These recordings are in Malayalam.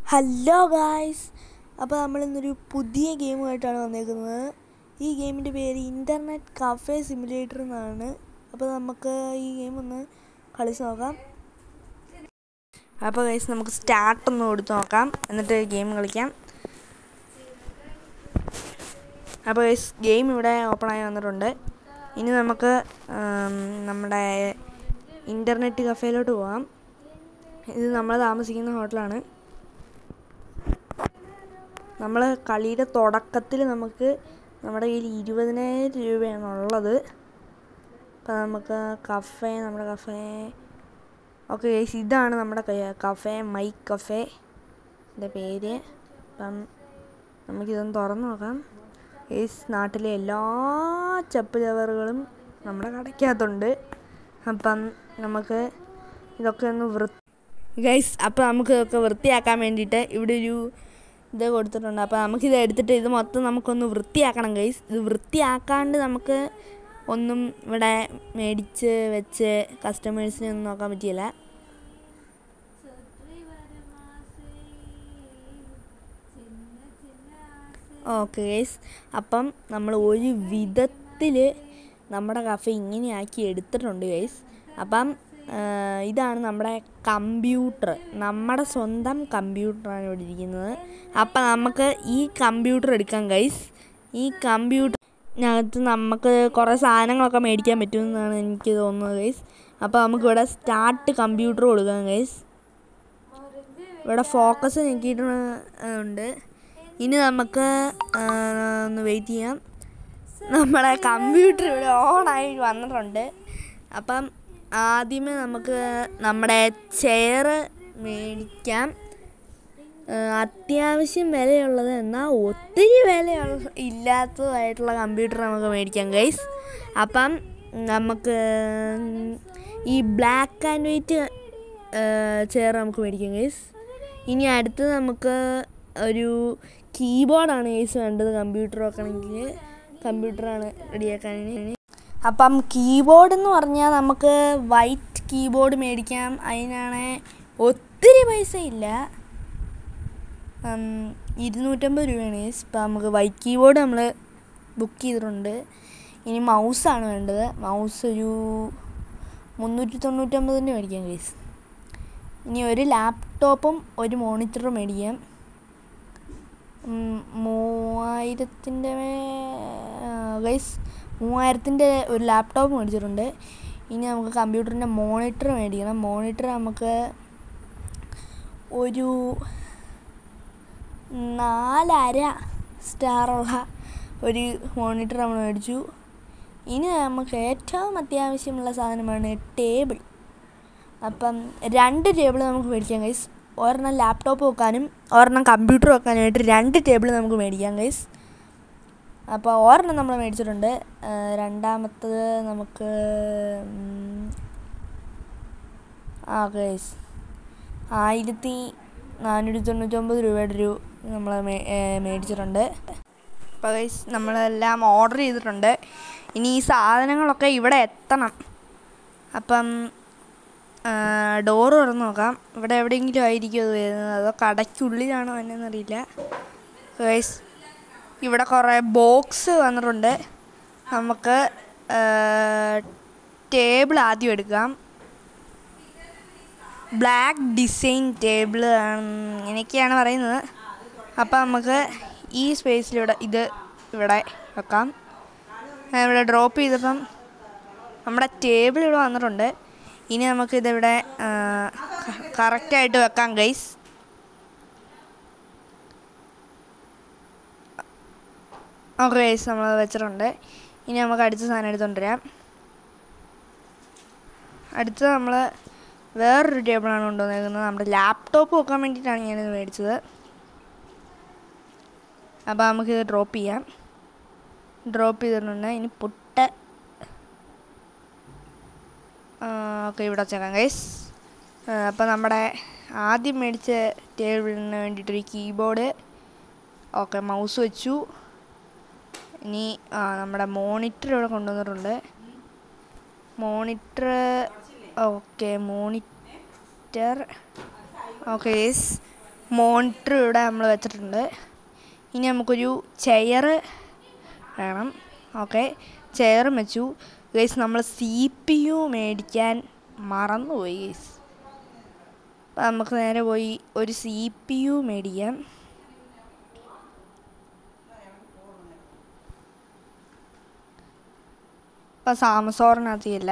ഹലോ ഗായ്സ് അപ്പോൾ നമ്മൾ ഇന്നൊരു പുതിയ ഗെയിമുമായിട്ടാണ് വന്നേക്കുന്നത് ഈ ഗെയിമിൻ്റെ പേര് ഇൻ്റർനെറ്റ് കഫേ സിമുലേറ്റർ എന്നാണ് അപ്പോൾ നമുക്ക് ഈ ഗെയിം ഒന്ന് കളിച്ച് നോക്കാം അപ്പോൾ ഗൈസ് നമുക്ക് സ്റ്റാർട്ട് ഒന്ന് കൊടുത്ത് നോക്കാം എന്നിട്ട് ഗെയിം കളിക്കാം അപ്പോൾ ഗൈസ് ഗെയിം ഇവിടെ ഓപ്പണായി വന്നിട്ടുണ്ട് ഇനി നമുക്ക് ആം, നമ്മുടെ ഇൻ്റർനെറ്റ് കഫേയിലോട്ട് പോകാം ഇത് നമ്മൾ താമസിക്കുന്ന ഹോട്ടലാണ് നമ്മൾ കളിയുടെ തുടക്കത്തിൽ നമുക്ക് നമ്മുടെ കയ്യിൽ ഇരുപതിനായിരം രൂപയാണ് ഉള്ളത് അപ്പം നമുക്ക് കഫേ നമ്മുടെ കഫേ ഓക്കെ ഗൈസ് ഇതാണ് നമ്മുടെ കഫേ മൈ കഫേ എൻ്റെ പേര് അപ്പം നമുക്കിതൊന്ന് തുറന്ന് നോക്കാം ഗൈസ് നാട്ടിലെ എല്ലാ ചപ്പ് ചവറുകളും നമ്മുടെ കടയ്ക്കകത്തുണ്ട് അപ്പം നമുക്ക് ഇതൊക്കെ ഒന്ന് വൃത്തി ഗൈസ് അപ്പോൾ നമുക്ക് ഇതൊക്കെ വൃത്തിയാക്കാൻ വേണ്ടിയിട്ട് ഇവിടെ ഒരു ഇത് കൊടുത്തിട്ടുണ്ട് അപ്പോൾ നമുക്കിത് എടുത്തിട്ട് ഇത് മൊത്തം നമുക്കൊന്ന് വൃത്തിയാക്കണം ഗൈസ് ഇത് വൃത്തിയാക്കാണ്ട് നമുക്ക് ഒന്നും ഇവിടെ മേടിച്ച് വെച്ച് കസ്റ്റമേഴ്സിനെ ഒന്നും നോക്കാൻ പറ്റിയില്ല ഓക്കെ ഗൈസ് അപ്പം നമ്മൾ ഒരു വിധത്തിൽ നമ്മുടെ കഫേ ഇങ്ങനെ ആക്കി എടുത്തിട്ടുണ്ട് ഗൈസ് അപ്പം ആ, ഇതാണ് നമ്മുടെ കമ്പ്യൂട്ടർ നമ്മുടെ സ്വന്തം കമ്പ്യൂട്ടറാണ് ഇവിടെ ഇരിക്കുന്നത് അപ്പം നമുക്ക് ഈ കമ്പ്യൂട്ടർ എടുക്കാം ഗൈസ് ഈ കമ്പ്യൂട്ടറിനകത്ത് നമുക്ക് കുറേ സാധനങ്ങളൊക്കെ മേടിക്കാൻ പറ്റുമെന്നാണ് എനിക്ക് തോന്നുന്നത് ഗൈസ് അപ്പോൾ നമുക്കിവിടെ സ്റ്റാർട്ട് കമ്പ്യൂട്ടർ കൊടുക്കാം ഗൈസ് ഇവിടെ ഫോക്കസ് ഞെക്കിയിട്ട് ഉണ്ട് ഇനി നമുക്ക് ആ, ഒന്ന് വെയിറ്റ് ചെയ്യാം നമ്മുടെ കമ്പ്യൂട്ടർ ഇവിടെ ഓണായി വന്നിട്ടുണ്ട് അപ്പം ആദ്യമേ നമുക്ക് നമ്മുടെ ചെയർ മേടിക്കാം ആ, അത്യാവശ്യം വിലയുള്ളത് എന്നാൽ ഒത്തിരി വിലയുള്ള ഇല്ലാത്തതായിട്ടുള്ള കമ്പ്യൂട്ടർ നമുക്ക് മേടിക്കാം ഗൈസ് അപ്പം നമുക്ക് ഈ ബ്ലാക്ക് ആൻഡ് വൈറ്റ് ചെയർ നമുക്ക് മേടിക്കാം ഗൈസ് ഇനി അടുത്തത് നമുക്ക് ഒരു കീബോർഡാണ് ഗൈസ് വേണ്ടത് കമ്പ്യൂട്ടർ വെക്കണമെങ്കിൽ കമ്പ്യൂട്ടറാണ് റെഡിയാക്കാൻ അപ്പം കീബോർഡ് എന്ന് പറഞ്ഞാൽ നമുക്ക് വൈറ്റ് കീബോർഡ് മേടിക്കാം അതിനാണ് ഒത്തിരി പൈസ ഇല്ല ഉം, ഇരുന്നൂറ്റമ്പത് രൂപയാണ് ഗൈസ് ഇപ്പം നമുക്ക് വൈറ്റ് കീബോർഡ് നമ്മൾ ബുക്ക് ചെയ്തിട്ടുണ്ട് ഇനി മൗസാണ് വേണ്ടത് മൗസ് ഒരു മുന്നൂറ്റി തൊണ്ണൂറ്റമ്പതിൻ്റെ മേടിക്കാം ഗൈസ് ഇനി ഒരു ലാപ്ടോപ്പും ഒരു മോണിറ്ററും മേടിക്കാം ഉം, മൂവായിരത്തിൻ്റെ ഗൈസ് മൂവായിരത്തിൻ്റെ ഒരു ലാപ്ടോപ്പ് മേടിച്ചിട്ടുണ്ട് ഇനി നമുക്ക് കമ്പ്യൂട്ടറിൻ്റെ മോണിറ്റർ മേടിക്കണം മോണിറ്റർ നമുക്ക് ഒരു നാലര സ്റ്റാറുള്ള ഒരു മോണിറ്റർ നമ്മൾ മേടിച്ചു ഇനി നമുക്ക് ഏറ്റവും അത്യാവശ്യമുള്ള സാധനമാണ് ടേബിൾ അപ്പം രണ്ട് ടേബിൾ നമുക്ക് മേടിക്കാം ഗൈസ് ഒരെണ്ണം ലാപ്ടോപ്പ് വെക്കാനും ഒരെണ്ണം കമ്പ്യൂട്ടർ വെക്കാനായിട്ട് രണ്ട് ടേബിൾ നമുക്ക് മേടിക്കാം ഗൈസ് അപ്പോൾ ഒരെണ്ണം നമ്മൾ മേടിച്ചിട്ടുണ്ട് ആ, രണ്ടാമത്തത് നമുക്ക് ഉം, ആ ഗൈസ് ആയിരത്തി നാനൂറ്റി തൊണ്ണൂറ്റൊമ്പത് രൂപയുടെ ഒരു നമ്മൾ മേടിച്ചിട്ടുണ്ട് അപ്പോൾ ഗൈസ് നമ്മളെല്ലാം ഓർഡർ ചെയ്തിട്ടുണ്ട് ഇനി ഈ സാധനങ്ങളൊക്കെ ഇവിടെ എത്തണം അപ്പം ഡോറ് തുറന്ന് നോക്കാം ഇവിടെ എവിടെയെങ്കിലും ആയിരിക്കും അത് വരുന്നത് അതോ കടയ്ക്കുള്ളിലാണോ എന്നറിയില്ല ഗൈസ് ഇവിടെ കുറേ ബോക്സ് വന്നിട്ടുണ്ട് നമുക്ക് ടേബിൾ ആദ്യം എടുക്കാം ബ്ലാക്ക് ഡിസൈൻ ടേബിൾ ഇങ്ങനെയൊക്കെയാണ് പറയുന്നത് അപ്പോൾ നമുക്ക് ഈ സ്പേസിലിവിടെ ഇത് ഇവിടെ വെക്കാം ഞാൻ ഇവിടെ ഡ്രോപ്പ് ചെയ്തപ്പം നമ്മുടെ ടേബിൾ ഇവിടെ വന്നിട്ടുണ്ട് ഇനി നമുക്കിതിവിടെ കറക്റ്റായിട്ട് വെക്കാം ഗൈസ് ഓക്കെ ഗൈസ് നമ്മൾ വെച്ചിട്ടുണ്ട് ഇനി നമുക്ക് അടുത്ത സാധനം എടുത്തുകൊണ്ട് വരാം അടുത്തത് നമ്മൾ വേറൊരു ടേബിളാണ് കൊണ്ടുവന്നേക്കുന്നത് നമ്മുടെ ലാപ്ടോപ്പ് വെക്കാൻ വേണ്ടിയിട്ടാണ് ഞാനിത് മേടിച്ചത് അപ്പോൾ നമുക്കിത് ഡ്രോപ്പ് ചെയ്യാം ഡ്രോപ്പ് ചെയ്തിട്ടുണ്ട് ഇനി പുട്ട ഓക്കെ ഇവിടെ വെച്ചേക്കാം ഗൈസ് അപ്പോൾ നമ്മുടെ ആദ്യം മേടിച്ച ടേബിളിന് വേണ്ടിയിട്ടൊരു കീബോർഡ് ഓക്കെ മൗസ് വെച്ചു ഇനി ആ നമ്മുടെ മോണിറ്റർ ഇവിടെ കൊണ്ടുവന്നിട്ടുണ്ട് monitor okay monitor okay yes monitor ഇവിടെ നമ്മൾ വെച്ചിട്ടുണ്ട് ഇനി നമുക്കൊരു ചെയർ വേണം ഓക്കെ ചെയറും വെച്ചു ഗൈസ് നമ്മൾ സി പി യു മേടിക്കാൻ മറന്നുപോയി ഗൈസ് അപ്പം നമുക്ക് നേരെ പോയി ഒരു സി പി യു മേടിക്കാം ഇപ്പം സാമസോറിനകത്തില്ല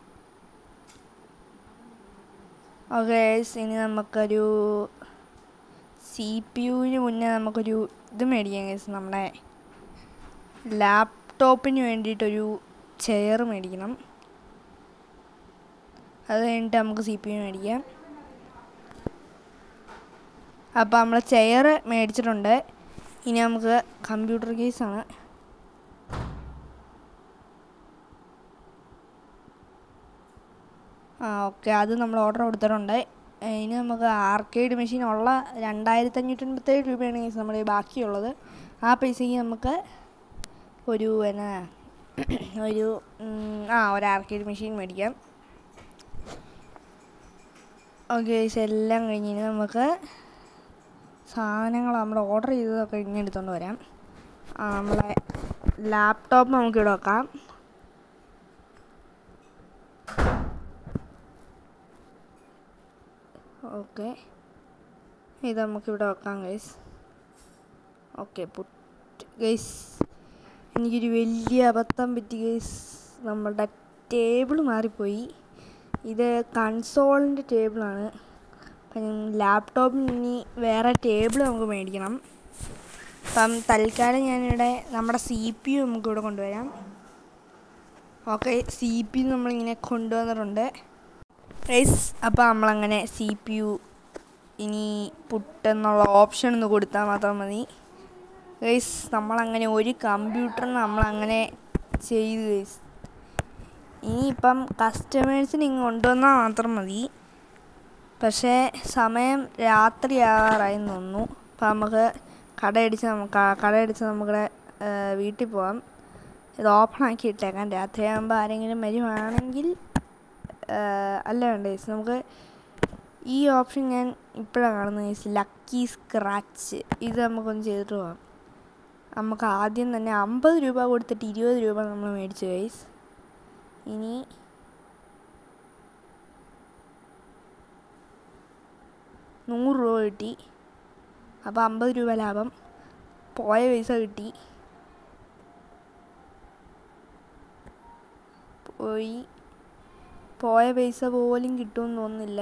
ഓക്കെ ഇനി നമുക്കൊരു സി പി യുവിന് മുന്നേ നമുക്കൊരു ഇത് മേടിക്കാം കേസ് നമ്മുടെ ലാപ്ടോപ്പിന് വേണ്ടിയിട്ടൊരു ചെയർ മേടിക്കണം അത് കഴിഞ്ഞിട്ട് നമുക്ക് സി പി യു മേടിക്കാം അപ്പോൾ നമ്മൾ ചെയർ മേടിച്ചിട്ടുണ്ട് ഇനി നമുക്ക് കമ്പ്യൂട്ടർ കേസാണ് ആ ഓക്കെ അത് നമ്മൾ ഓർഡർ കൊടുത്തിട്ടുണ്ട് ഇനി നമുക്ക് ആർക്കേഡ് മെഷീൻ ഉള്ള രണ്ടായിരത്തി അഞ്ഞൂറ്റി എൺപത്തേഴ് രൂപയാണ് guys നമ്മുടെ കയ്യിൽ ബാക്കിയുള്ളത് ആ പൈസയ്ക്ക് നമുക്ക് ഒരു എന്നാ ഒരു ഉം, ആ ഒരു ആർക്കേഡ് മെഷീൻ മേടിക്കാം ഓക്കെ ഗൈസ് എല്ലാം കഴിഞ്ഞ് ഇനി നമുക്ക് സാധനങ്ങൾ നമ്മൾ ഓർഡർ ചെയ്തതൊക്കെ ഇങ്ങനെ എടുത്തുകൊണ്ട് വരാം ആ, നമ്മളെ ലാപ്ടോപ്പ് നമുക്ക് ഇവിടെ വെക്കാം ഓക്കെ ഇത് നമുക്കിവിടെ വെക്കാം ഗൈസ് ഓക്കെ പുട്ട് ഗൈസ് എനിക്കൊരു വലിയ അബദ്ധം പറ്റി ഗൈസ് നമ്മളുടെ ടേബിൾ മാറിപ്പോയി ഇത് കൺസോളിൻ്റെ ടേബിളാണ് അപ്പം ലാപ്ടോപ്പിന് ഇനി വേറെ ടേബിൾ നമുക്ക് മേടിക്കണം അപ്പം തൽക്കാലം ഞാനിവിടെ നമ്മുടെ സി പി യു നമുക്കിവിടെ കൊണ്ടുവരാം ഓക്കെ സി പി യു നമ്മളിങ്ങനെ കൊണ്ടുവന്നിട്ടുണ്ട് ഗൈസ് അപ്പോൾ നമ്മളങ്ങനെ സി പി യു ഇനി പുട്ടെന്നുള്ള ഓപ്ഷൻ ഒന്ന് കൊടുത്താൽ മാത്രം മതി ഗൈസ് നമ്മളങ്ങനെ ഒരു കമ്പ്യൂട്ടറിന് നമ്മളങ്ങനെ ചെയ്തു ഗൈസ് ഇനിയിപ്പം കസ്റ്റമേഴ്സിന് ഇങ്ങ് കൊണ്ടുവന്നാൽ മാത്രം മതി പക്ഷേ സമയം രാത്രി ആകാറായി തോന്നുന്നു അപ്പം നമുക്ക് കടയടിച്ച് നമുക്ക് കടയടിച്ച് നമ്മുടെ വീട്ടിൽ പോവാം ഇത് ഓപ്പൺ ആക്കി ഇട്ടേക്കാം രാത്രിയാകുമ്പോൾ ആരെങ്കിലും വരുവാണെങ്കിൽ ഏഹ് അല്ല വേണ്ട ചേച്ചി നമുക്ക് ഈ ഓപ്ഷൻ ഞാൻ ഇപ്പോഴാണ് കാണുന്നത് ചേച്ചി ലക്കി സ്ക്രാച്ച് ഇത് നമുക്കൊന്ന് ചെയ്തിട്ട് പോകാം നമുക്ക് ആദ്യം തന്നെ അമ്പത് രൂപ കൊടുത്തിട്ട് ഇരുപത് രൂപ നമ്മൾ മേടിച്ചു ഗൈസ് ഇനി നൂറ് രൂപ കിട്ടി അപ്പോൾ അമ്പത് രൂപ ലാഭം പോയ പൈസ കിട്ടി പോയി പോയ പൈസ പോലും കിട്ടുമെന്ന് തോന്നുന്നില്ല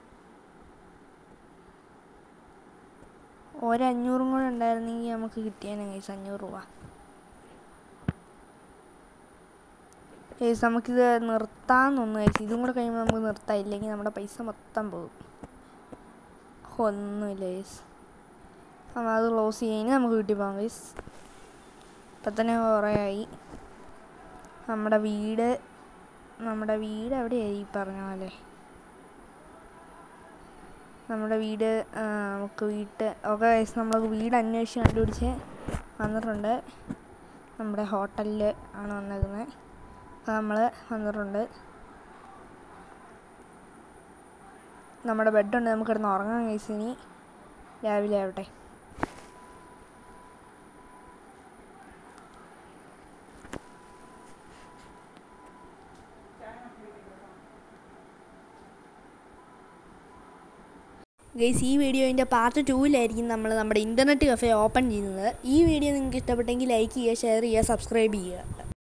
ഒരഞ്ഞൂറും കൂടെ ഉണ്ടായിരുന്നെങ്കിൽ നമുക്ക് കിട്ടിയേനെ കൈസ് അഞ്ഞൂറ് രൂപ കേസ് നമുക്കിത് നിർത്താൻ തോന്നുന്നു കൈസ് ഇതും കൂടെ കഴിയുമ്പോൾ നമുക്ക് നിർത്താം ഇല്ലെങ്കിൽ നമ്മുടെ പൈസ മൊത്തം പോകും ഒന്നുമില്ല കേസ് അപ്പം അത് ക്ലോസ് ചെയ്യുന്നതിന് നമുക്ക് വീട്ടിൽ പോകാം കേസ് ഇപ്പം തന്നെ കുറേ ആയി നമ്മുടെ വീട് നമ്മുടെ വീട് എവിടെയായി ഈ പറഞ്ഞ പോലെ നമ്മുടെ വീട് ആ, നമുക്ക് വീട്ട് ഒക്കെ നമ്മൾ വീട് അന്വേഷിച്ച് കണ്ടുപിടിച്ച് വന്നിട്ടുണ്ട് നമ്മുടെ ഹോട്ടലിൽ ആണ് വന്നേക്കുന്നത് അപ്പോൾ നമ്മൾ വന്നിട്ടുണ്ട് നമ്മുടെ ബെഡുണ്ട് നമുക്ക് കിടന്ന് ഉറങ്ങാൻ കേസ് ഇനി രാവിലെ ആവട്ടെ ഗൈസ് ഈ വീഡിയോൻ്റെ പാർട്ട് ടൂവിലായിരിക്കും നമ്മൾ നമ്മുടെ ഇൻ്റർനെറ്റ് കഫേ ഓപ്പൺ ചെയ്യുന്നത് ഈ വീഡിയോ നിങ്ങൾക്ക് ഇഷ്ടപ്പെട്ടെങ്കിൽ ലൈക്ക് ചെയ്യുക ഷെയർ ചെയ്യുക സബ്സ്ക്രൈബ് ചെയ്യുക